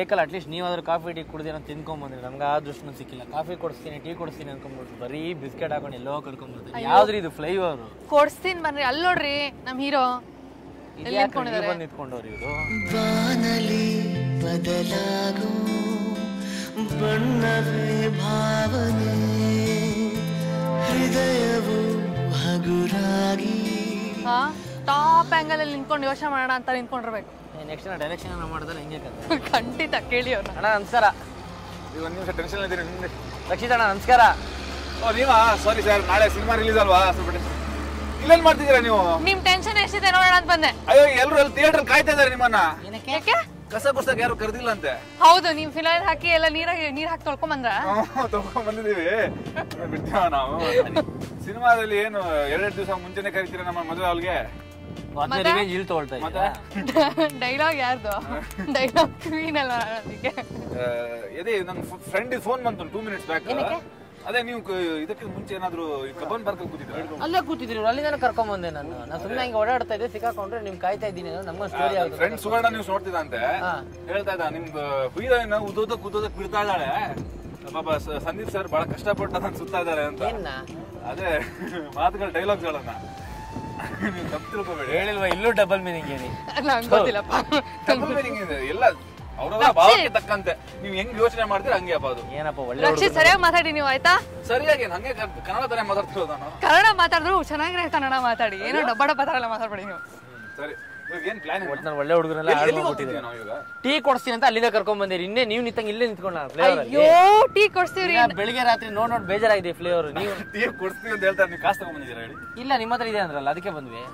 ಬೇಕಲ್ಲ ಅಟ್ಲೀಸ್ಟ್ ನೀವಾದ್ರೂ coffee tea ಕುಡ್ದೇನೋ ತಿನ್ಕೊಂಬಂದ್ರಿ ನಮ್ಗೆ ಆ ದೃಷ್ಟಿನೂ ಸಿಕ್ಕಿಲ್ಲ ಕಾಫಿ ಕೊಡಿಸ್ತೀನಿ ಟೀ ಕೊಡಿಸ್ತೀನಿ ಅನ್ಕೊಂಡ್ಬಿಟ್ಟು ಬರೀ ಬಿಸ್ಕೆಟ್ ಹಾಕೊಂಡು ಎಲ್ಲೋ ಕರ್ಕೊಂಡ್ಬರ್ತೀನಿ ಯಾವ್ದ್ರಿ ಇದು ಫ್ಲೈವರ್ ಕೊಡ್ಸ್ತೀನಿ ಬನ್ರಿ ಅಲ್ಲಿ ನೋಡ್ರಿ ನಮ್ ಹೀರೋ ಎಲ್ಲಿ ನಿಂತ್ಕೊಂಡಿದ್ದಾರೆ ಬಂದು ನಿಂತ್ಕೊಂಡವ್ರು ಇವರು ಬಾನಲಿ ಬದಲಾಗೋ ಬಣ್ಣವೇ ಭಾವನೆ ಹೃದಯವು ಹಗುರಾಗಿ ಹಾ ಟಾಪ್ ಆಂಗಲ್ ಅಲ್ಲಿ ನಿಂತ್ಕೊಂಡು ಯೋಚನೆ ಮಾಡೋಣ ಅಂತ ನಿಂತ್ಕೊಂಡಿರ್ಬೇಕು ನೆಕ್ಸ್ಟ್ ಡೈರೆಕ್ಷನ್ ಮಾಡಿದ್ರೆ ಹೆಂಗೆ ಕತೆ ಖಂಡಿತ ಕೇಳಿ ಅವ್ರನ್ನ ಅಣ್ಣ ನಮಸ್ಕಾರ ಒಂದು ನಿಮಿಷ ಟೆನ್ಷನ್ ಇದ್ದೀನಿ ನಿಮ್ದೆ ರಕ್ಷಿತ್ ಅಣ್ಣ ನಮಸ್ಕಾರ ಓ ನೀವಾ ಸಾರಿ ಸರ್ ನಾಳೆ ಸಿನಿಮಾ ರಿಲೀಸ್ ಅಲ್ವಾ ಸ್ವಲ್ಪ ಟೆನ್ಷನ್ ಇಲ್ಲೇನ್ ಮಾಡ್ತಿದ್ದೀರಾ ನೀವು ನಿಮ್ ಟೆನ್ಷನ್ ಎಷ್ಟಿದೆ ನೋಡೋಣ ಅಂತ ಬಂದೆ ಅಯ್ಯೋ ಎಲ್ಲರೂ ಅಲ್ಲಿ ಥಿಯೇಟರ್ ಕಾಯ್ತಾ ಇದಾರೆ ನಿಮ್ಮನ್ನ ಯಾಕೆ ಕಸ ಗುಡ್ಸಕ್ ಯಾರು ಕರೆದಿಲ್ಲ ಅಂತೆ ಹೌದು ನೀವ್ ಫಿಲೈಲ್ ಹಾಕಿ ಎಲ್ಲ ನೀರಾಗಿ ನೀರ್ ಹಾಕಿ ತೊಳ್ಕೊಂಡ್ ಬಂದ್ರ ಹ್ಮ್, ತಗೊಂಡ್ ಬಂದಿದೀವಿ ಬಿಡ್ತೀವ ನಾವು ಸಿನಿಮಾದಲ್ಲಿ ಏನು ಎರಡೆರಡು ದಿವಸ ಮುಂಚೆನೆ ಕರಿತೀರಾ ನಮ್ಮ ಮದುವೆ ಅವ್ರಿಗೆ ಮೊದಲನೇ ರಿವೇಂಜ್ ಇಲ್ಲಿ ತೊಗೊಳ್ತಾ ಮತ್ತೆ ಇದ್ದೀರಾ ಡೈಲಾಗ್ ಯಾರ್ದು ಡೈಲಾಗ್ ಕ್ವೀನ್ ಅಲ್ಲ ಅದಕ್ಕೆ ಆ, ಅದೇ ನನ್ನ ಫ್ರೆಂಡ್ ಫೋನ್ ಬಂತು ಟೂ ಮಿನಿಟ್ಸ್ ಬ್ಯಾಕ್ ಅದೇ ನೀವು ಕ- ಇದಕ್ಕೆ ಮುಂಚೆ ಏನಾದ್ರು ಕಬ್ಬನ್ ಪಾರ್ಕ್ ಕೂತಿದ್ರ ಅಲ್ಲೇ ಕೂತಿದ್ರು ಅಲ್ಲಿಂದ ಕರ್ಕೊಂಡ್ ಬಂದೆ ನಾನು ನಾನು ಸುಮ್ಮನೆ ಹಿಂಗೆ ಓಡಾಡ್ತಾ ಇದ್ದೆ ಸಿಕ್ಕಾಕೊಂಡ್ರೆ ನಿಮ್ ಕಾಯ್ತಾ ಇದ್ದೀನಿ ನಮ್ಗೊಂದು ಸ್ಟೋರಿ ಆಗುತ್ತೆ ಫ್ರೆಂಡ್ ಸುವರ್ಣ ನ್ಯೂಸ್ ನೋಡ್ತಿದ್ದ ಅಂತೆ ಹಾ. ಹೇಳ್ತಾ ಇದ್ದ ನಿಮ್ದು ಹೀರೋಯಿನ್ ಉದೋದಕ್ ಉದೋದಕ್ ಬಿಡ್ತಾ ಇದ್ದಾಳೆ ಪಾಪ ಸ- ಸಂದೀಪ್ ಸರ್ ಬಹಳ ಕಷ್ಟಪಟ್ಟು ಅದನ್ನ ಸುತ್ತಾ ಇದಾರೆ ಅಂತ ಏನ್ನ ಅದೇ ಮಾತುಗಳ ಡೈಲಾಗ್ಸ್ಗಳನ್ನ ನೀವು ತಪ್ಪು ತಿಳ್ಕೊಬೇಡಿ ಹೇಳಿಲ್ವಾ ಇಲ್ಲೂ ಡಬಲ್ ಮೀನಿಂಗ್ ಹೇಳಿ ನಂಗೆ ಗೊತ್ತಿಲ್ಲಪ್ಪ Double meaning ಇದೆ ಎಲ್ಲ ಅವ್ರವ್ರ ಭಾವಕ್ಕೆ ತಕ್ಕಂತೆ ನೀವು ಹೆಂಗ್ ಯೋಚನೆ ಮಾಡ್ತೀರಾ ಹಂಗೆ ಅಪ್ಪ ಅದು ಏನಪ್ಪ ಒಳ್ಳೆ ರಕ್ಷಿತ್ ಸರಿಯಾಗಿ ಮಾತಾಡಿ ನೀವು ಆಯ್ತಾ ಸರಿಯಾಗಿ ಏನ್ ಹಂಗೆ ಕ- ಕನ್ನಡ ತಾನೇ ಮಾತಾಡ್ತಿರೋದು ನಾನು ಕನ್ನಡ ಮಾತಾಡಿದ್ರು ಚೆನ್ನಾಗಿರೋ ಕನ್ನಡ ಮಾತಾಡಿ ಏನೋ ಡಬ್ಬ ಡಬ್ಬ ತರ ಎಲ್ಲ ಮಾತಾಡ್ಬೇಡಿ ನೀವು ಸರಿ ಇವಾಗ ಏನ್ ಪ್ಲಾನ್ ನಾನು ಒಳ್ಳೆ ಹುಡುಗರೆಲ್ಲ ಹಾಳು ಮಾಡ್ಬಿಟ್ಟಿದ್ದಾರೆ ನಾವು ಈಗ ಟೀ ಕೊಡ್ಸ್ತೀನಿ ಅಂತ ಅಲ್ಲಿಂದ ಕರ್ಕೊಂಡ್ ಬಂದಿರಿ ಇನ್ನೇ ನೀವು ನಿಂತಂಗೆ ಇಲ್ಲೇ ನಿಂತ್ಕೊಂಡ ಫ್ಲೇವರ್ ಅಯ್ಯೋ ಟೀ ಕೊಡ್ಸ್ತೀವ್ರಿ ಬೆಳಿಗ್ಗೆ ರಾತ್ರಿ ನೋಡ್ ನೋಡ್ ಬೇಜಾರಾಗಿದೆ ಫ್ಲೇವರ್ ನೀವು ಟೀ ಕೊಡ್ಸ್ತೀವಿ ಅಂತ ಹೇಳ್ತಾರೆ ನೀವು ಕಾಸು ತಗೊಂಡ್ಬಂದಿದ್ದೀರಾ ಹೇಳಿ ಇಲ್ಲ ನಿಮ್ಮ ಹತ್ರ ಇದೆ ಅಂದ್ರಲ್ಲ ಅದಕ್ಕೆ ಬಂದ್ವಿ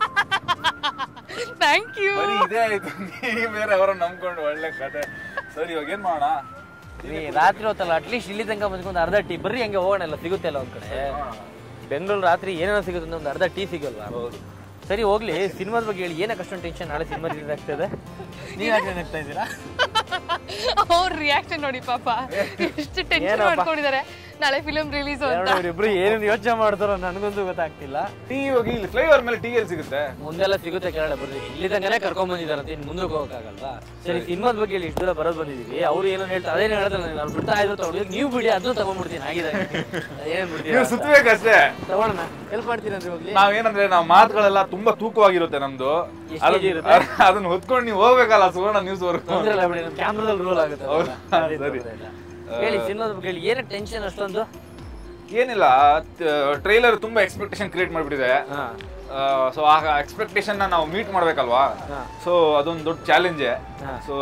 ಥ್ಯಾಂಕ್ ಯು ಬರೀ ಇದೇ ಆಯ್ತು ನೀವ್ ಬೇರೆ ಅವರ ನಂಬ್ಕೊಂಡು ಒಳ್ಳೆ ಕತೆ ಸರಿ ಇವಾಗ ಏನ್ ಮಾಡೋಣ ಈ ರಾತ್ರಿ ಹೊತ್ತಲ್ಲ ಅಟ್ಲೀಸ್ಟ್ ಇಲ್ಲಿ ತನಕ ಬಂದ್ಕೊಂಡು ಅರ್ಧ ಟೀ ಬರ್ರಿ ಹಂಗೆ ಹೋಗೋಣ ಎಲ್ಲ ಸಿಗುತ್ತೆ ಅಲ್ಲ ಒಂದ್ ಕಡೆ ಬೆಂಗಳೂರು ರಾತ್ರಿ ಏನೇನೋ ಸಿಗುತ್ತೆ ಅಂದ್ರೆ ಒಂದು ಅರ್ಧ ಟೀ ಸಿಗಲ್ವಾ ಸರಿ ಹೋಗ್ಲಿ ಸಿನಿಮಾದ ಬಗ್ಗೆ ಹೇಳಿ ಏನಕ್ಕೆ ಅಷ್ಟೊಂದು ಟೆನ್ಷನ್ ನಾಳೆ ಸಿನಿಮಾ ರಿಲೀಸ್ ಆಗ್ತದೆ ನೀವು ಯಾಕೆ ಆಗ್ತಾ ಇದ್ದೀರಾ ಅವ್ರ ರಿಯಾಕ್ಷನ್ ನೋಡಿ ಪಾಪ ಎಷ್ಟು ಟೆನ್ಷನ್ ಏನಪ್ಪ? ಮಾಡ್ಕೊಂಡಿದ್ದಾರೆ ನಾಳೆ ಫಿಲ್ಮ್ ರಿಲೀಸ್ ಅಂತ ಇಬ್ರು ಏನೇನು ಯೋಚನೆ ಮಾಡ್ತಾರೋ ನನಗಂತೂ ಗೊತ್ತಾಗ್ತಿಲ್ಲ ಟೀ ಇವಾಗ ಇಲ್ಲಿ ಫ್ಲೈಓವರ್ ಮೇಲೆ ಟೀ ಎಲ್ಲಿ ಸಿಗುತ್ತೆ ಮುಂದೆಲ್ಲ ಸಿಗುತ್ತೆ ಕನ್ನಡ ಬರ್ರಿ ಇಲ್ಲಿ ತನಕನೇ ಕರ್ಕೊಂಡ್ ಬಂದಿದಾರಂತ ಇನ್ನು ಮುಂದಕ್ಕೆ ಹೋಗಕ್ಕಾಗಲ್ವಾ ಸರಿ ಸಿನಿಮಾದ ಬಗ್ಗೆ ಹೇಳಿ ಇಷ್ಟು ದೂರ ಬರೋದು ಬಂದಿದೀವಿ ಅವ್ರು ಏನೋ ಹೇಳ್ತಾರೆ ಅದೇನು ಹೇಳಿದ್ರೆ ನಾನು ಬಿಡ್ತಾ ಇದ್ರು ತಗೊಳ್ಳಿ ನೀವು ಬಿಡಿ ಅದನ್ನು ತಗೊಂಡ್ಬಿಡ್ತೀನಿ ಆಗಿದೆ ಏನ್ ಬಿಡ್ತೀರಾ ನೀವು ಸುತ್ತಬೇಕಷ್ಟೇ ತಗೊಳ್ಳೋಣ ಹೆಲ್ಪ್ ಮಾಡ್ತೀರಂದ್ರೆ ಹೋಗ್ಲಿ ನಾವೇನಂದ್ರೆ ನಾವು ಮಾತುಗಳೆಲ್ಲ ತುಂಬಾ ತೂಕವಾಗಿರುತ್ತೆ ನಮ್ದು ಎಷ್ಟ್ ಅದನ್ನ- kg ಇರುತ್ತೆ? ಅದನ್ನ ಹೊತ್ಕೊಂಡು ನೀವು ಹೋಗ್ಬೇಕಲ್ಲ ಸುವರ್ಣ ನ್ಯೂಸ್ ವರ್ಗು ತೊಂದ್ರೆ ಇಲ್ಲ ಬಿಡಿ ಕ್ಯಾಮ್ರಾದಲ್ಲಿ ರೋಲ್ ಆಗುತ್ತೆ ಹೌದಾ? ಅದೇ ಸರಿ. ತೊಂದ್ರೆ ಇಲ್ಲ. ಹೇಳಿ ಸಿನಿಮಾದ ಬಗ್ಗೆ ಹೇಳಿ ಏನಕ್ಕೆ ಟೆನ್ಷನ್ ಅಷ್ಟೊಂದು ಏನಿಲ್ಲ ಟ್ರೈಲರ್ ತುಂಬಾ ಎಕ್ಸ್ಪೆಕ್ಟೇಷನ್ ಕ್ರಿಯೇಟ್ ಮಾಡ್ಬಿಟ್ಟಿದೆ ಹಾ ಸೊ ಆ ಎಕ್ಸ್ಪೆಕ್ಟೇಷನ್ ನಾವು ಮೀಟ್ ಮಾಡ್ಬೇಕಲ್ವಾ ಹಾ. ಸೊ ಅದೊಂದು ದೊಡ್ಡ ಚಾಲೆಂಜೆ ಹಾ. ಸೊ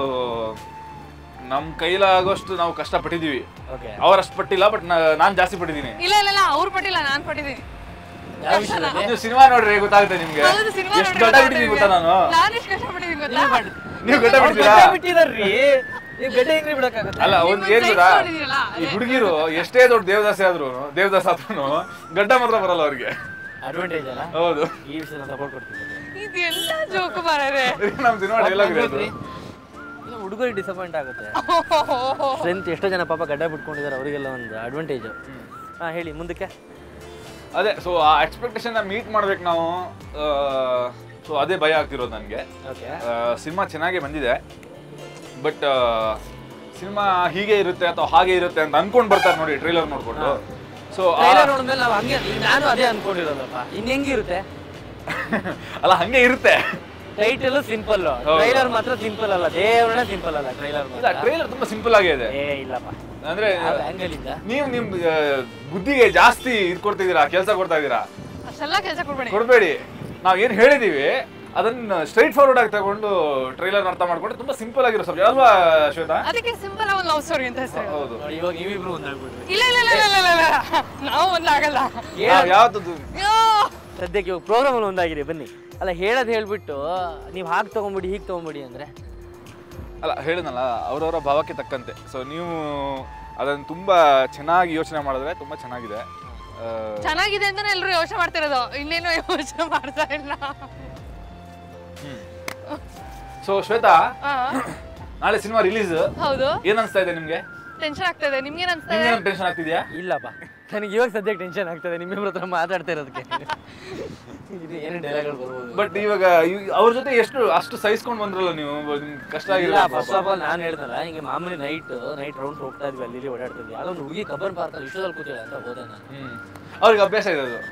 ನಮ್ ಕೈಲಾಗೋಷ್ಟು ನಾವು ಕಷ್ಟ ಪಟ್ಟಿದೀವಿ ಓಕೆ ಅವರಷ್ಟು ಪಟ್ಟಿಲ್ಲ ಬಟ್ ನಾನ್ ಜಾಸ್ತಿ ಪಟ್ಟಿದ್ದೀನಿ ಇಲ್ಲ ಇಲ್ಲ ಇಲ್ಲ ಅವ್ರು ಪಟ್ಟಿಲ್ಲ ನಾನ್ ಪಟ್ಟಿದ್ದೀನಿ ಯಾವ ವಿಷಯದಲ್ಲಿ ನೀವು ಸಿನಿಮಾ ನೋಡ್ರಿ ಗೊತ್ತಾಗುತ್ತೆ ನಿಮ್ಗೆ ಹೌದು ಸಿನಿಮಾ ಎಷ್ಟು ಗಡ್ಡ ಬಿಟ್ಟಿದೀವಿ ಗೊತ್ತಾ ನಾನು ನಾನು ಎಷ್ಟು ಕಷ್ಟಪಟ್ಟಿದ್ದೀನಿ ಗೊತ್ತಾ ನೀವು ಗಡ್ಡ ಅವ್ರು ಬಿಡ್ತೀರಾ ಗಡ್ಡೆ ಬಿಟ್ಟಿದಾರ್ರಿ ನೀವು ಗಡ್ಡೆ ಹೆಂಗ್ರಿ ಬಿಡಕ್ಕಾಗತ್ತೆ ಅಲ್ಲ ಒಂದ್ ನೀವು ಏನ್ ಗೊತ್ತಾ size ನೋಡಿದ್ದೀರಲ್ಲ, ಈ ಹುಡುಗಿರು ಎಷ್ಟೇ ದೊಡ್ಡ ದೇವದಾಸಿ ಆದ್ರು ದೇವದಾಸ ಆದ್ರೂ ಗಡ್ಡ ಮಾತ್ರ ಬರಲ್ಲ ಅವ್ರಿಗೆ ಅಡ್ವಾಂಟೇಜ್ ಅಲ್ಲ ಹೌದು ಈ ವಿಷಯ ಸಪೋರ್ಟ್ ಕೊಡ್ತೀನಿ ಇದೆಲ್ಲ ಜೋಕು ಮಾರರೆ ನಮ್ ಸಿನಿಮಾ ಡೈಲಾಗ್ ಇರೋದು ಇಲ್ಲ ಹುಡುಗರಿಗೆ ಡಿಸಪಾಯಿಂಟ್ ಆಗುತ್ತೆ ಸ್ಟ್ರೆಂತ್ ಎಷ್ಟೋ ಜನ ಪಾಪ ಗಡ್ಡ ಬಿಟ್ಕೊಂಡಿದ್ದಾರೆ ಅವರಿಗೆಲ್ಲ ಒಂದು ಅಡ್ವಾಂಟೇಜ್ ಹಾ ಹೇಳಿ ಮುಂದಕ್ಕೆ ಅದೇ ಸೊ ಆ ಎಕ್ಸ್ಪೆಕ್ಟೇಷನ್ ಮೀಟ್ ಮಾಡ್ಬೇಕು ನಾವು ಸೊ ಅದೇ ಭಯ ಆಗ್ತಿರೋದು ನನಗೆ ಓಕೆ ಸಿನಿಮಾ ಚೆನ್ನಾಗೇ ಬಂದಿದೆ ಬಟ್ ಸಿನಿಮಾ ಹೀಗೆ ಇರುತ್ತೆ ಅಥವಾ ಹಾಗೆ ಇರುತ್ತೆ ಅಂತ ಅನ್ಕೊಂಡ್ ಬರ್ತಾರೆ ನೋಡಿ ಟ್ರೈಲರ್ ನೋಡ್ಕೊಂಡು ಸೊ ಟ್ರೈಲರ್ ನೋಡಿದ್ಮೇಲೆ ನಾವು ಹಂಗೆ ನಾನು ಅದೇ ಅನ್ಕೊಂಡಿರೋದಪ್ಪ ಇನ್ ಹೆಂಗಿರುತ್ತೆ ಅಲ್ಲ ಹಂಗೆ ಇರುತ್ತೆ ಟೈಟಲ್ ಸಿಂಪಲ್ ಟ್ರೈಲರ್ ಮಾತ್ರ ಸಿಂಪಲ್ ಅಲ್ಲ ದೇವ್ರನ್ನ ಸಿಂಪಲ್ ಅಲ್ಲ ಟ್ರೈಲರ್ ಇಲ್ಲ ಟ್ರೈಲರ್ ತುಂಬಾ ಸಿಂಪಲ್ ಆಗೇ ಇದೆ ಏ ಇಲ್ಲಪ್ಪ ಅಂದ್ರೆ ಆಂಗಲ್ ಇಂದ ನೀವು ನಿಮ್ ಆ, ಬುದ್ಧಿಗೆ ಜಾಸ್ತಿ ಇದು ಕೊಡ್ತಿದ್ದೀರಾ ಕೆಲಸ ಕೊಡ್ತಾ ಇದ್ದೀರಾ ಅಷ್ಟೆಲ್ಲ ಕೆಲಸ ಕೊಡ್ಬೇಡಿ ಕೊಡ್ಬೇಡಿ ನಾವ್ ಏನ್ ಹೇಳಿದೀವಿ ಅದನ್ನ ಸ್ಟ್ರೈಟ್ ಫಾರ್ವರ್ಡ್ ಆಗಿ ತಗೊಂಡು ಟ್ರೈಲರ್ ಅರ್ಥ ಮಾಡ್ಕೊಂಡ್ರೆ ತುಂಬಾ ಸಿಂಪಲ್ ಆಗಿರೋ ಸಬ್ಜೆಕ್ಟ್ ಅಲ್ವಾ ಶ್ವೇತಾ ಅದಕ್ಕೆ ಸಿಂಪಲ್ ಒಂದು ಲವ್ ಸ್ಟೋರಿ ಅಂತ ಹೆಸರು ಹೌದು ನೋಡಿ ಇವಾಗ ನೀವಿಬ್ರು ಒಂದಾಗ್ಬಿಟ್ರಿ ಇಲ್ಲ ಇಲ್ಲ ಇಲ್ಲ ಇಲ್ಲ ಇಲ್ಲ ಇಲ್ಲ ನಾವು ಒಂದಾಗಲ್ಲ ನಾವ್ ಯಾವ್ದು ಅಯ್ಯೋ ಸದ್ಯಕ್ಕೆ ಇವಾಗ ಪ್ರೋಗ್ರಾಮ್ ಅಲ್ಲಿ ಒಂದಾಗಿರಿ ಬನ್ನಿ ಅಲ್ಲ ಹೇಳೋದು ಹೇಳ್ಬಿಟ್ಟು ನೀವು ಹಾಗೆ ತಗೊಂಬಿಡಿ ಹೀಗೆ ತಗೊಂಬಿಡಿ ಅಂದ್ರೆ ಅಲ್ಲ ಹೇಳಿದ್ನಲ್ಲ ಅವ್ರವರ ಭಾವಕ್ಕೆ ತಕ್ಕಂತೆ ಸೊ ನೀವು ಅದನ್ನ ತುಂಬಾ ಚೆನ್ನಾಗಿ ಯೋಚನೆ ಮಾಡಿದ್ರೆ ತುಂಬಾ ಚೆನ್ನಾಗಿದೆ ಆ, ಚೆನ್ನಾಗಿದೆ ಅಂತಾನೆ ಎಲ್ರು ಯೋಚನೆ ಮಾಡ್ತಿರೋದು ಇನ್ನೇನು ಯೋಚನೆ ಮಾಡ್ತಾ ಇಲ್ಲ ಸೊ ಶ್ವೇತಾ ಆ, ನಾಳೆ ಸಿನಿಮಾ ರಿಲೀಸ್ ಹೌದು ಏನ್ ಅನ್ಸ್ತಾ ಇದೆ ನಿಮ್ಗೆ ಟೆನ್ಷನ್ ಆಗ್ತಾ ಇದೆ ನಿಮ್ಗೇನ್ ಅನ್ಸ್ತಾ ಇದೆ ನಿಮ್ಗೆ ಟೆನ್ಷನ್ ಆಗ್ತಿದ್ಯಾ ಇಲ್ಲಪ್ಪ ನನಗೆ ಇವಾಗ ಸದ್ಯಕ್ಕೆ ಟೆನ್ಷನ್ ಆಗ್ತದೆ ನಿಮ್ಮಿಬ್ರ ಹತ್ರ ಮಾತಾಡ್ತಾ ಇರೋದಕ್ಕೆ ಏನು ಡೈಲಾಗ್ಗಳು ಬರ್ಬೋದು ಬಟ್ ಇವಾಗ ಇವ್- ಅವ್ರ ಜೊತೆ ಎಷ್ಟು ಅಷ್ಟು ಸಹಿಸ್ಕೊಂಡ್ ಬಂದ್ರಲ್ಲ ನೀವು ನಿಮ್ಗೆ ಕಷ್ಟ ಇಲ್ಲ ಆಗಿಲ್ಲ ಫಸ್ಟ್ ಆಫ್ ಆಲ್ ನಾನು ಹೇಳ್ದಲ್ಲ ಹಿಂಗೆ ಮಾಮೂಲಿ ನೈಟ್ ನೈಟ್ ರೌಂಡ್ ಹೋಗ್ತಾ ಇದ್ವಿ ಅಲ್ಲಿ ಇಲ್ಲಿ ಓಡಾಡ್ತಿದ್ವಿ ಅದೊಂದು ಹುಡುಗಿ ಕಬ್ಬನ್ ಪಾರ್ಕ್ ಅಲ್ಲಿ ಇಷ್ಟದಲ್ಲಿ ಕೂತಿಲ್ಲ ಅಂತ ಹೋದೆ ನಾನು ಹ್ಮ್ ಅವ್ರಿಗೆ ಅಭ್ಯಾಸ ಇದೆ ಅದು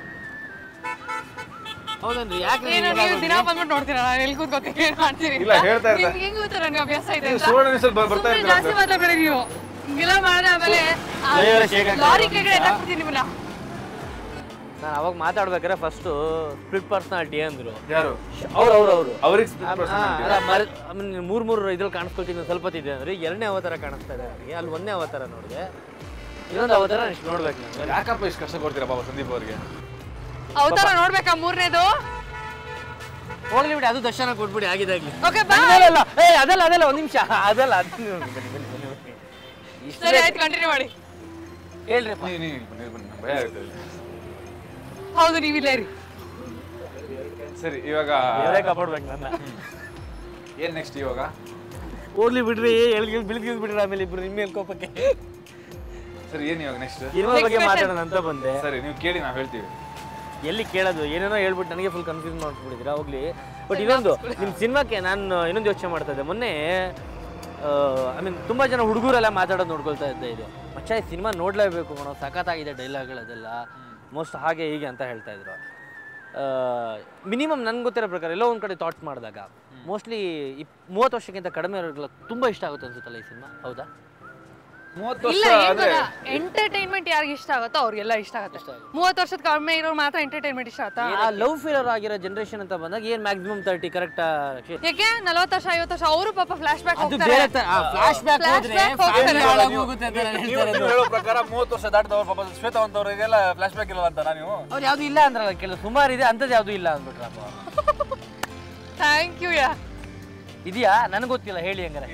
ಹೌದನ್ರಿ ಯಾಕೆ ಏನೋ ನೀವು ದಿನ ಬಂದ್ಬಿಟ್ಟು ನೋಡ್ತೀರಾ ನಾನು ಎಲ್ಲಿ ಕೂತ್ಕೋತೀನಿ ಏನ್ ಮಾಡ್ತೀರಿ ಇಲ್ಲ, ಹೇಳ್ತಾ ಇರ್ತಾರೆ. ನಿಮ್ಗೆ ಹೆಂಗ್ ಗೊತ್ತಾ ನನಗೆ ಅಭ್ಯಾಸ ಇದೆ ಅಂತ? ಸುವರ್ಣ ನ್ಯೂಸಲ್ಲಿ ಬ- ಬರ್ತಾ ಸುಮ್ನೆ ಇರ್ತೀರ ಜಾಸ್ತಿ ಮಾತಾಡ್ಬೇಡಿ ನೀವು ಹಿಂಗೆಲ್ಲ ಮಾಡಿದ್ರೆ ಆಮೇಲೆ ಆ ಅಯ್ಯೋ, ಶೇಕ್ ಆಗ್ತದೆ. ಲಾರಿ ಕೆಳಗಡೆ ಎತ್ತಾಕ್ಬಿಡ್ತೀನಿ ನಿಮ್ಮನ್ನ ನಾನು ಅವಾಗ ಮಾತಾಡ್ಬೇಕಾದ್ರೆ ಫಸ್ಟು ಸ್ಪ್ಲಿಟ್ ಪರ್ಸನಾಲಿಟಿ ಅಂದ್ರು ಯಾರು ಅವ್ರು ಅವ್ರು ಅವರು ಅವ್ರಿಗೆ ಮೂರ್ ಮೂರು ಇದ್ರಲ್ಲಿ ಕಾಣಿಸ್ಕೊಳ್ತೀನಿ ಸ್ವಲ್ಪ ಹೊತ್ತಿದೆ ಅಂದ್ರೆ ಎರಡನೇ ಅವತಾರ ಕಾಣಿಸ್ತಾ ಇದೆ ನನಗೆ ಅಲ್ಲಿ ಒಂದನೇ ಅವತಾರ ನೋಡಿದೆ ಇನ್ನೊಂದು ಅವತಾರ ಇಷ್ಟು ನೋಡ್ಬೇಕು ನಾನು ಯಾಕಪ್ಪ ಇಷ್ಟು ಕಷ್ಟ ಕೊಡ್ತೀರಾ ಪಾಪ ಸಂದೀಪ್ ಅವ್ರಿಗೆ ಅವತಾರ ನೋಡ್ಬೇಕಾ ಮೂರನೇದು ಹೋಗ್ಲಿ ಬಿಡಿ ಅದು ದರ್ಶನ ಕೊಟ್ಬಿಡಿ ಆಗಿದಾಗ್ಲಿ ಓಕೆ ಬಾ ಅದಲ್ಲ ಏ ಅದಲ್ಲ ಅದಲ್ಲ ಒಂದ್ ನಿಮಿಷ ಅದಲ್ಲ ಅದನ್ನ ಬನ್ನಿ ಬನ್ನಿ ಬನ್ನಿ ಬನ್ನಿ ಇಷ್ಟೇ ಸರಿ ಆಯ್ತು ಕಂಟಿನ್ಯೂ ಮಾಡಿ ಹೇಳ್ರಿ ನೀವು ನೀವು ಬನ್ನಿ ಬನ್ನಿ ಭಯ ಆಗ್ತದೆ ಹೌದು ನೀವಿಲ್ಲ ರೀ ಸರಿ ಇವಾಗ ಬೇರೆ ಕಾಪಾಡ್ಬೇಕು ನನ್ನ ಏನ್ ನೆಕ್ಸ್ಟ್ ಇವಾಗ ಹೋಗ್ಲಿ ಬಿಡ್ರಿ ಎಳ್ಗಿ ಬಿಳ್ಗಿದ್ ಬಿಡ್ರಿ ಆಮೇಲೆ ಇಬ್ರು ನಿಮ್ಮ ಮೇಲ್ ಕೋಪಕ್ಕೆ ಸರಿ ಏನ್ ಇವಾಗ ನೆಕ್ಸ್ಟ್ ಇರುವ ಬಗ್ಗೆ ಮಾತಾಡೋಣ ಅಂತ ಬಂದೆ ಸರಿ ನೀವು ಕೇಳಿ ನಾವು ಹೇಳ್ತೀವಿ ಎಲ್ಲಿ ಕೇಳೋದು ಏನೇನೋ ಹೇಳ್ಬಿಟ್ಟು ನನಗೆ ಫುಲ್ ಕನ್ಫ್ಯೂಸ್ ಮಾಡ್ಬಿಟ್ಟಿದ್ದೀರಾ ಹೋಗ್ಲಿ ಬಟ್ ಇನ್ನೊಂದು ನಿಮ್ಮ ಸಿನಿಮಾಕ್ಕೆ ನಾನು ಇನ್ನೊಂದು ಯೋಚನೆ ಮಾಡ್ತಾ ಇದ್ದೆ ಮೊನ್ನೆ ಐ ಮೀನ್ ತುಂಬ ಜನ ಹುಡುಗರೆಲ್ಲ ಮಾತಾಡೋದು ನೋಡ್ಕೊಳ್ತಾ ಇದ್ದೆ ಇದು ಮಚ್ಚ ಈ ಸಿನಿಮಾ ನೋಡಲೇಬೇಕು ಕಣೋ ಸಖತ್ತಾಗಿದೆ ಡೈಲಾಗ್ಗಳದೆಲ್ಲ ಮೋಸ್ಟ್ ಹಾಗೆ ಹೀಗೆ ಅಂತ ಹೇಳ್ತಾ ಇದ್ರು ಮಿನಿಮಮ್ ನನ್ಗೆ ಗೊತ್ತಿರೋ ಪ್ರಕಾರ ಎಲ್ಲೋ ಒಂದು ಕಡೆ ಥಾಟ್ಸ್ ಮಾಡಿದಾಗ ಮೋಸ್ಟ್ಲಿ ಇಪ್ ಮೂವತ್ತು ವರ್ಷಕ್ಕಿಂತ ಕಡಿಮೆ ಇರೋರಿಗೆಲ್ಲ ತುಂಬ ಇಷ್ಟ ಆಗುತ್ತೆ ಅನ್ಸುತ್ತಲ್ಲ ಈ ಸಿನಿಮಾ ಹೌದಾ ಮೂವತ್ತು ಇಲ್ಲ ವರ್ಷ ಏನ್ ಆದ್ರೆ ಎಂಟರ್ಟೈನ್ಮೆಂಟ್ ಯಾರಿಗೆ ಇಷ್ಟ ಆಗುತ್ತೋ ಅವ್ರಿಗೆಲ್ಲ ಇಷ್ಟ ಆಗುತ್ತೆ ಮೂವತ್ತು ವರ್ಷದ ಕಡಿಮೆ ಇರೋರು ಮಾತ್ರ ಎಂಟರ್ಟೈನ್ಮೆಂಟ್ ಇಷ್ಟ ಆಗುತ್ತಾ ಆ ಲವ್ ಫೇಲರ್ ಆಗಿರೋ ಜನರೇಷನ್ ಅಂತ ಬಂದಾಗ ಏನು ಮ್ಯಾಕ್ಸಿಮಮ್ ತರ್ಟಿ ಕರೆಕ್ಟ್ ಯಾಕೆ ನಲವತ್ತು ವರ್ಷ ಐವತ್ತು ವರ್ಷ ಅವರು ಪಾಪ ಫ್ಲಾಶ್ ಬ್ಯಾಕ್ ಅದು ಬೇರೆ ತರ ಫ್ಲಾಶ್ ಬ್ಯಾಕ್ ಹೋದ್ರೆ Flashback ಹೋಗ್ತಾರೆ. family ಹಾಳಾಗ್ ಹೋಗುತ್ತೆ ಅಂತ ನಾನು ನೀವು ಹೇಳ್ತಾ ನೀವು ಹೇಳೋ ಪ್ರಕಾರ ಮೂವತ್ತು ವರ್ಷ ದಾಟಿದವ್ರು ಪಾಪ ಶ್ವೇತವಂತವ್ರಿಗೆಲ್ಲ ಫ್ಲಾಶ್ ಬ್ಯಾಕ್ ಇರಲ್ಲ ಅಂತ ನೀವು ಅವ್ರು ಯಾವ್ದು ಇಲ್ಲ ಅಂದ್ರಲ್ಲ ಕೆಲವು ಸುಮಾರು ಇದೆ ಅಂಥದ್ದು ಯಾವ್ದು ಇಲ್ಲ ಅಂದ್ಬಿಟ್ರಪ್ಪ ಥ್ಯಾಂಕ್ ಯು ಯಾ ಇದೆಯಾ ನನಗೆ ಗೊತ್ತಿಲ್ಲ ಹೇಳಿ ಹಂಗಾರೆ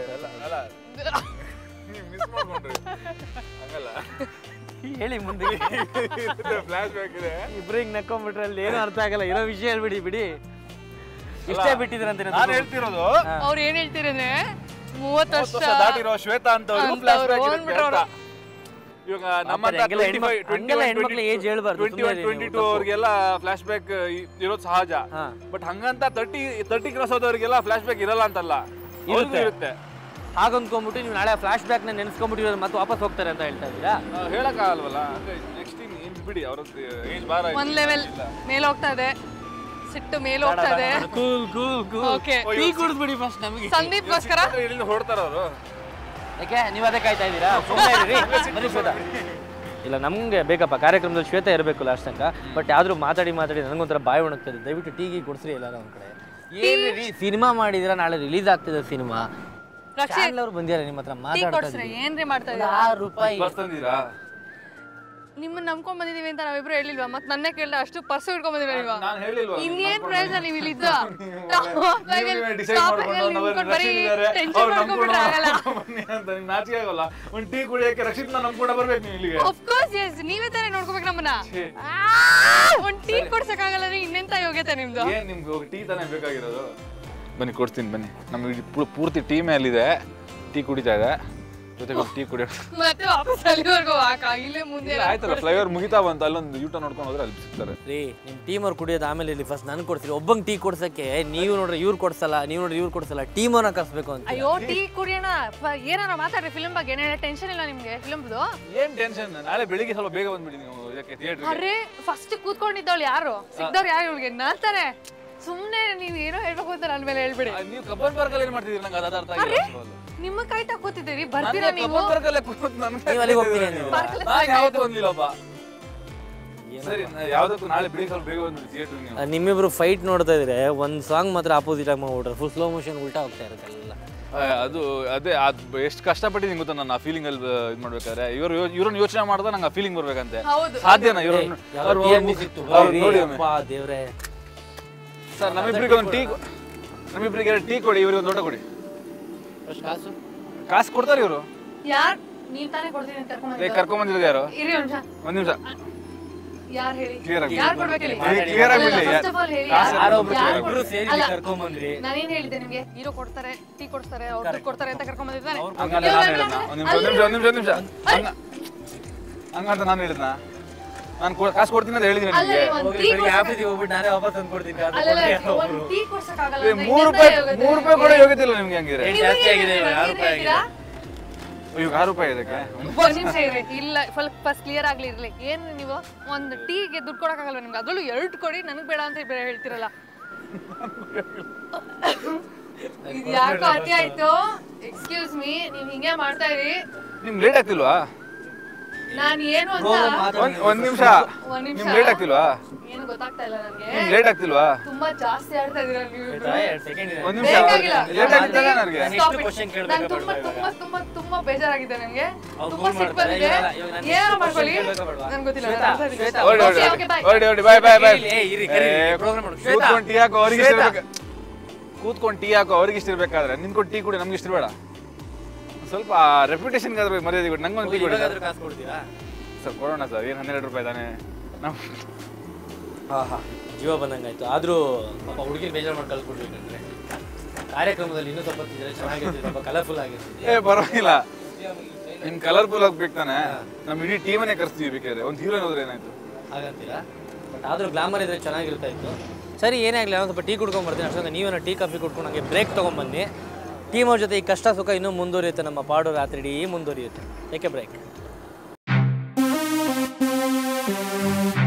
ನೀವು ಮಿಸ್ ಮಾಡ್ಕೊಂಡ್ರಿ ಹಂಗಲ್ಲ ಹೇಳಿ ಮುಂದೆ ಫ್ಲಾಶ್ ಬ್ಯಾಕ್ ಇದೆ ಇಬ್ರು ಹಿಂಗ್ ನಕ್ಕೊಂಡ್ಬಿಟ್ರೆ ಅಲ್ಲಿ ಏನೂ ಅರ್ಥ ಆಗಲ್ಲ ಇರೋ ವಿಷಯ ಹೇಳ್ಬಿಡಿ ಬಿಡಿ ಇಷ್ಟೇ ಬಿಟ್ಟಿದ್ರಂತ ನಾನು ಹೇಳ್ತಿರೋದು ಅವ್ರು ಏನ್ ಹೇಳ್ತೀರಂದ್ರೆ ಮೂವತ್ತು ಮೂವತ್ತು ವರ್ಷ ವರ್ಷ ದಾಟಿರೋ ಶ್ವೇತಾ ಅಂತವ್ರು ಅಂತವ್ರು ಫ್ಲಾಶ್ ಬ್ಯಾಕ್ ಅಂದ್ಬಿಟ್ರು ಇರುತ್ತೆ ಅವ್ರು. ಅಂತ ಇವಾಗ ನಮ್ಮಂತ ಹಂಗೆಲ್ಲ ಹೆಣ್ಮಕ್ಳು- ಹಂಗೆಲ್ಲ ಹೆಣ್ಮಕ್ಳು age ಹೇಳ್ಬಾರ್ದು, ಟ್ವೆಂಟಿ ಸುಮ್ನೆ ಒನ್ ಇರಿ ಟ್ವೆಂಟಿ ನೀವು, ಟೂ ಅವ್ರಿಗೆಲ್ಲ ಫ್ಲಾಶ್ ಬ್ಯಾಕ್ ಇರೋದು ಸಹಜ ಹಾ. ಬಟ್ ಹಂಗಂತ ತರ್ಟಿ ತರ್ಟಿ ಕ್ರಾಸ್ ಆದವರಿಗೆಲ್ಲ ಫ್ಲಾಶ್ ಬ್ಯಾಕ್ ಇರಲ್ಲ ಅಂತಲ್ಲ ಅವ್ರಿಗೂ ಇರುತ್ತೆ. ಇರುತ್ತೆ ಹಾಗಂದ್ಕೊಂಡ್ಬಿಟ್ಟು ನೀವು ನಾಳೆ ಫ್ಲಾಶ್ ಬ್ಯಾಕ್ನ ನೆನೆಸ್ಕೊಂಡ್ಬಿಟ್ಟು ಮತ್ತೆ ವಾಪಸ್ ಹೋಗ್ತಾರೆ ಅಂತ ಹೇಳ್ತಾ ಇದ್ದೀರಾ ನಾವು ಹೇಳಕ್ಕಾಗಲ್ವಲ್ಲ ಅಂದ್ರೆ ನೆಕ್ಸ್ಟ್ ಇನ್ ಬಿಡಿ ಅವ್ರದ್ದು ಏಜ್ ಬಾರ ಒಂದ್ ಲೆವೆಲ್ ಮೇಲೆ ಹೋಗ್ತಾ ಇದೆ ಸಿಟ್ಟು ಮೇಲೆ ಹೋಗ್ತಾ ಇದೆ cool cool cool okay tea ಕುಡಿದ್ಬಿಡಿ ಫಸ್ಟ್ ನಮಗೆ ಸಂದೀಪ್ಗೋಸ್ಕರ ಇಲ್ಲಿಂದ ಹೊಡ್ತಾರ ಅವರು ಯಾಕೆ ನೀವು ಅದೇ ಕಾಯ್ತಾ ಇದ್ದೀರಾ ಸುಮ್ಮನೆ ಇರಿ ಬನ್ನಿ ಶ್ವೇತಾ ಇಲ್ಲ ನಮಗೆ ಬೇಕಪ್ಪ ಕಾರ್ಯಕ್ರಮದಲ್ಲಿ ಶ್ವೇತ ಇರಬೇಕು ಲಾಸ್ಟ್ ತನಕ ಬಟ್ ಯಾವ್ದು ಮಾತಾಡಿ ಮಾತಾಡಿ ನನಗೊಂಥರ ಬಾಯಿ ಒಣಗ್ತದೆ ದಯವಿಟ್ಟು ಟೀಗಿ ಕೊಡ್ಸ್ರಿ ಎಲ್ಲಾರ ಒಂದ್ ಕಡೆ ಏನ್ರಿ ಸಿನಿಮಾ ಮಾಡಿದಿರ ನಾಳೆ ರಿಲೀಸ್ ಆಗ್ತಿದೆ ಸಿನಿಮಾ ರಕ್ಷಿತ್ ಚಾನಲ್ ಅವ್ರು ಬಂದಿದ್ದಾರೆ ನಿಮ್ಮ ಹತ್ರ ಟೀ ಮಾತಾಡ್ತಾ ಕೊಡ್ಸ್ರಿ ಇದ್ದೀವಿ. ಏನ್ರಿ ಮಾಡ್ತಾ ಒಂದು ಇದ್ದೀರಾ ಆರು ರೂಪಾಯಿ ಬಸ್ ತಂದಿರಾ ನಿಮ್ಮನ್ನ ನಂಬ್ಕೊಂಡ್ ಬಂದಿದೀವಿ ಅಂತ ನಾವಿಬ್ರು ಹೇಳಿಲ್ವಾ ಮತ್ ನನ್ನೇ ಕೇಳ್ದ ಅಷ್ಟು ಪರ್ಸು ಇಟ್ಕೊಂಡ್ ಬಂದಿದ್ದೀವಿ ಇಲ್ವಾ ನಾನು ಹೇಳಿಲ್ವಾ ಇನ್ನೇನ್ ಪ್ರಯೋಜನ ನೀವು ಇಲ್ಲಿದ್ದ ಡಿಸೈಡ್ ಮಾಡ್ಕೊಂಡು ಅವ್ರು ರಕ್ಷಿತ್ ಇದ್ದಾರೆ ಟೆನ್ಷನ್ ಅವ್ರು ಮಾಡ್ಕೊಂಡ್ಬಿಟ್ರೆ ಆಗಲ್ಲ ನಂಬ್ಕೊಂಡು ಬನ್ನಿ ಅಂತ ನಿಮ್ಗೆ ನಾಚಿಕೆ ಆಗಲ್ಲ ಒಂದು ಟೀ ಕುಡಿಯಕ್ಕೆ ರಕ್ಷಿತ್ನ ನಂಬ್ಕೊಂಡ ಬರ್ಬೇಕು ನೀವು ಇಲ್ಲಿಗೆ ಅಫ್ಕೋರ್ಸ್ ಎಸ್ ನೀವೇ ತಾನೇ ನೋಡ್ಕೋಬೇಕು ನಮ್ಮನ್ನ ಛೇ. ಒಂದ್ ಟೀ ಕೊಡ್ಸಕ್ಕಾಗಲ್ಲ ರೀ ಇನ್ನೆಂತ ಯೋಗ್ಯತೆ ನಿಮ್ದು ಏನ್ ನಿಮ್ಗೆ ಟೀ ತಾನೇ ಬೇಕಾಗಿರೋದು ಬನ್ನಿ ಕೊಡ್ತೀನಿ ಬನ್ನಿ ನಮ್ಗೆ ಇಡೀ ಪೂ- ಪೂರ್ತಿ ಟೀಮೇ ಅಲ್ಲಿದೆ ಟೀ ಕುಡಿತಾ ಇದೆ ಜೊತೆಗೆ ಟೀ ಕುಡಿಯೋ ಮತ್ತೆ ವಾಪಸ್ ಅಲ್ಲಿವರೆಗೂ ಹಾಕ ಇಲ್ಲೇ ಮುಂದೆ ಇಲ್ಲ, ಆಯ್ತಲ್ಲ ಫ್ಲೈವರ್ ಮುಗಿತಾ ಬಂತ ಅಲ್ಲೊಂದು ಯೂಟ ನೋಡ್ಕೊಂಡು ಹೋದ್ರೆ ಅಲ್ಲಿ ಸಿಗ್ತಾರೆ ರೀ ನಿಮ್ಮ ಟೀಮ್ ಅವ್ರು ಕುಡಿಯೋದು ಆಮೇಲೆ ಇಲ್ಲಿ ಫಸ್ಟ್ ನನ್ಗೆ ಕೊಡ್ತೀರಿ ಒಬ್ಬಂಗೆ ಟೀ ಕೊಡ್ಸಕ್ಕೆ ನೀವು ನೋಡ್ರಿ ಇವ್ರು ಕೊಡ್ಸಲ್ಲ ನೀವು ನೋಡ್ರಿ ಇವ್ರು ಕೊಡ್ಸಲ್ಲ ಟೀಮ್ ಅವ್ರನ್ನ ಕರ್ಸ್ಬೇಕು ಅಂತ ಅಯ್ಯೋ ಟೀ ಕುಡಿಯೋಣ ಪ- ಏನಾರ ಮಾತಾಡ್ರಿ ಫಿಲ್ಮ್ ಬಗ್ಗೆ ಏನೇನ ಟೆನ್ಷನ್ ಇಲ್ಲ ನಿಮ್ಗೆ ಫಿಲ್ಮ್ದು ಏನ್ ಟೆನ್ಷನ್ ನಾಳೆ ಬೆಳಿಗ್ಗೆ ಸ್ವಲ್ಪ ಬೇಗ ಬಂದ್ಬಿಡಿ ನೀವು ಇದಕ್ಕೆ ಥಿಯೇಟರ್ಗೆ ಅರೆ ಫಸ್ಟ್ ಕೂತ್ಕೊಂಡಿದ್ದವಳು ಯಾರು ಸಿಕ್ದವ್ರು ಯಾರು ಇವ್ಳಿಗೆ ನಾನ್ ತಾನೆ ಸುಮ್ನೆ ನೀವ್ ಏನೋ ಹೇಳ್ಬೇಕು ಅಂತ ನನ್ ಮೇಲೆ ಹೇಳ್ಬಿಡಿ ನೀವು ಕಬ್ಬನ್ ಪಾರ್ಕ್ ಅಲ್ಲಿ ಏನ್ ಮಾಡ್ತಿದ್ದೀರಿ ನಂಗೆ ಅದು ಅರ್ಥ ಅರೆ ಆಗಿಲ್ಲ ನಿಮ್ಮ ಕಾಯ್ತಾ ಕೂತಿದ್ದೀರಿ ಬರ್ತೀರಾ ನೀವು ಕಬ್ಬನ್ ಪಾರ್ಕ್ ಅಲ್ಲೇ ಕೂತ್ ನನ್ ನೀವು ಅಲ್ಲಿಗೆ ಹೋಗ್ತೀನಿ ಅಂದಿದ್ದೀರಾ? ಪಾರ್ಕಲ್ಲಿ ನಾನು ಯಾವತ್ತೂ ಬಂದಿಲ್ಲಪ್ಪ ಸರಿ ನಾ ಯಾವ್ದಕ್ಕೂ ನಾಳೆ ಬೆಳಿಗ್ಗೆ ಸ್ವಲ್ಪ ಬೇಗ ಬಂದ್ಬಿಡಿ ಥಿಯೇಟರ್ ನೀವು ಆ, ನಿಮ್ಮಿಬ್ರು ಫೈಟ್ ನೋಡ್ತಾ ಇದ್ರೆ ಒಂದು ಸಾಂಗ್ ಮಾತ್ರ ಆಪೋಸಿಟ್ ಆಗಿ ಮಾಡ್ಬಿಟ್ರೆ ಫುಲ್ ಸ್ಲೋ ಮೋಷನ್ ಉಲ್ಟಾ ಹೋಗ್ತಾ ಇರುತ್ತೆ ಎಲ್ಲ ಆ, ಅದು ಅದೇ ಅದು ಎಷ್ಟು ಕಷ್ಟಪಟ್ಟಿದ್ದೀನಿ ಗೊತ್ತಾ ನಾನು ಆ ಫೀಲಿಂಗ್ ಅಲ್ಲಿ ಇದು ಮಾಡ್ಬೇಕಾದ್ರೆ ಇವರು ಇವ್ರನ್ನ ಯೋಚನೆ ಮಾಡಿದ್ರೆ ನಂಗೆ ಆ ಫೀಲಿಂಗ್ ಬರ್ಬೇಕಂತೆ ಹೌದು ಸಾಧ್ಯನಾ ಇವ್ರನ್ನ ಅವ್ರು ಅವ್ರು ನೋಡಿ ಒಮ್ಮೆ. ದೇವ್ರೆ ಸರ್ ನಮ್ಮಿಬ್ರಿಗೆ ಒಂದು ಟೀ ನಮ್ಮಿಬ್ರಿಗೆ ಎರಡು ಟೀ ಕೊಡಿ ಇವ್ರಿಗೆ ಒಂದು ಊಟ ಕೊಡಿ ಕಾಸು ಕಾಸು ಕೊಡ್ತಾರೆ ಇವರು ಯಾರ್ ನೀವ್ ತಾನೇ ಕೊಡ್ತೀನಿ ಅಂತ ಕರ್ಕೊಂಡ್ ಕರ್ಕೊಂಡ್ ಬಂದಿರೋದು ಯಾರು ಇರಿ ಒಂದ್ ನಿಮಿಷ ಒಂದ್ ನಿಮಿಷ ಯಾರ್ ಹೇಳಿ Clear ಆಗಿ ಯಾರ್ ಕೊಡ್ಬೇಕು ಹೇಳಿ ಕ್ಲಿಯರ್ ಆಗಿ ಬಿಡ್ಲಿ ಫಸ್ಟ್ ಆಫ್ ಆಲ್ ಹೇಳಿ ಕಾಸು ಯಾರ್- ಯಾರೋ ಒಬ್ರು ಯಾರ್ ಇಬ್ರು ಕೊಡ್- ಸೇರಿ ಅಲ್ಲ, ಕರ್ಕೊಂಬಂದ್ರಿ ನಾನೇನ್ ಹೇಳಿದ್ದೆ ನಿಮ್ಗೆ ಹೀರೋ ಕೊಡ್ತಾರೆ ಟೀ ಕೊಡ್ತಾರೆ ಅವ್ರು ದುಡ್ಡು ಕೊಡ್ತಾರೆ ಅಂತ ಕರ್ಕೊಂಡ್ ಬಂದಿದ್ದಾನೆ ಹಂಗಲ್ಲ ನಾನು ಹೇಳಿದ್ನ ಒಂದ್ ನಿಮಿಷ ಒಂದ್ ನಿಮಿಷ ಒಂದ್ ನಿಮಿಷ ಒಂದ್ ನಿಮಿಷ ಹಂಗ ಹಂಗಂತ ನಾನು ಹೇಳಿದ್ನ ನಾನು ಕಾಸು ಕೊಡ್ತೀನಿ ಅಂತ ಹೇಳಿದ್ದೀನಿ ಅಲ್ಲ ನಿಮಗೆ ಒಂದ್ ಹೋಗ್ಲಿ, ಟೀ ಬೆಳಿಗ್ಗೆ ಆಫೀಸಿಗೆ ಹೋಗ್ಬಿಟ್ಟು ನಾನೇ ವಾಪಸ್ ತಂದ್ಕೊಡ್ತೀನಿ ಕಾಸು ಅಲ್ಲಲ್ಲ ಕೊಡ್ತೀನಿ ಅಂತ ಒಂದ್ ಟೀ ಕೊಡ್ಸಕ್ಕಾಗಲ್ಲ ಏ, ಅಂದ್ರೆ ಮೂರು ಇನ್ನೆಂತ ರೂಪಾಯಿ ಯೋಗ್ಯತೆ ಮೂರು ರೂಪಾಯಿ ಕೂಡ ಯೋಗ್ಯತೆ ಇಲ್ಲ ನಿಮ್ಗೆ ಹಂಗಿದ್ರೆ ರೇಟ್ ಜಾಸ್ತಿ ಆಗಿದೆ ಇವಾಗ, ಆರು ರೂಪಾಯಿ ಆಗಿದೆ ಇವಾಗ ಆರು ರೂಪಾಯಿ ಇದಕ್ಕೆ ಒಂದ್ ನಿಮಿಷ ಇರಿ ಇಲ್ಲ ಸ್ವಲ್ಪ ಫಸ್ಟ್ ಕ್ಲಿಯರ್ ಆಗ್ಲಿ ಇರ್ಲಿ ಏನ್ ನೀವು ಒಂದ್ ಟೀಗೆ ದುಡ್ಡು ಕೊಡಕ್ಕಾಗಲ್ವ ನಿಮ್ಗೆ ಅದ್ರಲ್ಲೂ ಎರಡು ಕೊಡಿ ನನಗ್ ಬೇಡ ಅಂತ ಬೇರೆ ಹೇಳ್ತಿರಲ್ಲ ಇದು ಯಾಕೋ ಅತಿ ಆಯ್ತು ಎಕ್ಸ್ಕ್ಯೂಸ್ ಮೀ ನೀವ್ ಹಿಂಗೆ ಮಾಡ್ತಾ ಇರಿ ನಿಮ್ಗೆ ಲೇಟ್ ಆಗ್ತಿಲ್ವಾ ನಾನ್ ಏನು ಅಂತ ಒಂದ್ ಒಂದ್ ನಿಮಿಷ ಒಂದ್ ನಿಮಿಷ ನಿಮ್ಗೆ ಲೇಟ್ ಆಗ್ತಿಲ್ವಾ ಏನು ಗೊತ್ತಾಗ್ತಾ ಇಲ್ಲ ನನ್ಗೆ ನಿಮ್ಗೆ ಲೇಟ್ ಆಗ್ತಿಲ್ವಾ ತುಂಬಾ ಜಾಸ್ತಿ ಆಡ್ತಾ ಇದೀರ ನೀವು ಇಬ್ರು. ಆಯ್ತಾ? ಎರಡ್ second ಇದೆ. ಒಂದ್ ನಿಮಿಷ ಬೇಕಾಗಿಲ್ಲ. ಲೇಟ್ ಆಗ್ತಿಲ್ಲ ನನಗೆ ನಾನು Stop ಎಷ್ಟು it. question ಕೇಳ್ಬೇಕಾ ನಾನ್ ತುಂಬಾ ಬೇಡ್ವಾ ತುಂಬಾ ತುಂಬಾ ತುಂಬಾ ಬೇಜಾರಾಗಿದೆ ನನಗೆ ಅವ್ರು ತುಂಬಾ phone ಸಿಟ್ಟು ಮಾಡ್ತಾರೆ. ಬಂದಿದೆ ಇವಾಗ- ಇವಾಗ ನಾನು ಏನೋ ಎಷ್ಟು ಮಾಡ್ಕೊಳ್ಳಿ question ಕೇಳ್ಬೇಕಾ ಬೇಡ್ವಾ? ನನ್ಗೆ ಗೊತ್ತಿಲ್ಲ ಶ್ವೇತಾ, ನಾನು ಅರ್ಥ ಶ್ವೇತಾ, ಆಗಿಲ್ಲ. ಹೊರಡಿ Okay, ಹೊರಡಿ okay, bye. ಹೊರಡಿ ಹೊರಡಿ ಬಾಯ್ ಬಾಯ್ ಬಾಯ್ ಏ, ಇರಿ, ಕರೀರಿ, program ಮಾಡು. ಶ್ವೇತಾ. ಕೂತ್ಕೊಂಡು ಟೀ ಹಾಕೋ ಅವ್ರಿಗೆ ಇಷ್ಟ ಶ್ವೇತಾ. ಇರ್ಬೇಕು ಕೂತ್ಕೊಂಡು ಟೀ ಹಾಕೋ ಅವ್ರಿಗೆ ಇಷ್ಟ ಇರ್ಬೇಕಾದ್ರೆ ನಿನ್ಕೊಂಡು ಟೀ ಕುಡಿ ನಮ್ಗೆ ಇಷ್ಟ ಬೇಡ ಸ್ವಲ್ಪ ರೆಪ್ಯುಟೇಷನ್ಗೆ ಅದ್ರ ಬಗ್ಗೆ ಮರ್ಯಾದೆ ಕೊಡಿ ನಂಗೊಂದು ಟೀ ಕೊಡಿ ಇವಾಗಾದ್ರೂ ಕಾಸು ಕೊಡ್ತೀರಾ ಸರ್ ಕೊಡೋಣ ಸರ್ ಏನು ಹನ್ನೆರಡು ರೂಪಾಯಿ ತಾನೆ ನಾವು ಹಾ ಹಾ ಜೀವ ಬಂದಂಗಾಯ್ತು ಆದ್ರೂ ಪಾಪ ಹುಡುಗಿ ಬೇಜಾರು ಮಾಡಿ ಕಳ್ಸ್ಬಿಡ್ಬೇಕಂದ್ರೆ ಕಾರ್ಯಕ್ರಮದಲ್ಲಿ ಇನ್ನೂ ಸ್ವಲ್ಪ ಇದ್ರೆ ಚೆನ್ನಾಗಿರ್ತಿದೆ ಸ್ವಲ್ಪ ಕಲರ್ಫುಲ್ ಆಗಿರ್ತಿದೆ ಏ ಪರವಾಗಿಲ್ಲ ನಿಮ್ ಕಲರ್ಫುಲ್ ಆಗ್ಬೇಕು ತಾನೆ ನಮ್ಮ ಇಡೀ ಟೀಮನ್ನೇ ಕರ್ಸ್ತೀವಿ ಬೇಕಾದ್ರೆ ಒಂದು ಹೀರೋಯಿನ್ ಹೋದ್ರೆ ಏನಾಯ್ತು ಹಾಗಂತೀರಾ ಬಟ್ ಆದ್ರೂ ಗ್ಲಾಮರ್ ಇದ್ರೆ ಚೆನ್ನಾಗಿರ್ತಾ ಇತ್ತು ಸರಿ ಏನೇ ಆಗಲಿ ನಾನು ಸ್ವಲ್ಪ ಟೀ ಕುಡ್ಕೊಂಡ್ ಬರ್ತೀನಿ ಅಷ್ಟೊಂದು ನೀವೇನೋ ಟೀ ಕಾಫಿ ಕುಡ್ಕೊಂಡು ಹಂಗೆ ಬ್ರೇಕ್ ತೊಗೊಂಬನ್ನಿ ಟೀಮ್ ಅವ್ರ ಜೊತೆ ಈ ಕಷ್ಟ ಸುಖ ಇನ್ನೂ ಮುಂದುವರಿಯುತ್ತೆ ನಮ್ಮ ಪಾಡು ರಾತ್ರಿ ಇಡೀ ಮುಂದುವರಿಯುತ್ತೆ ಏಕೆ ಬ್ರೇಕ್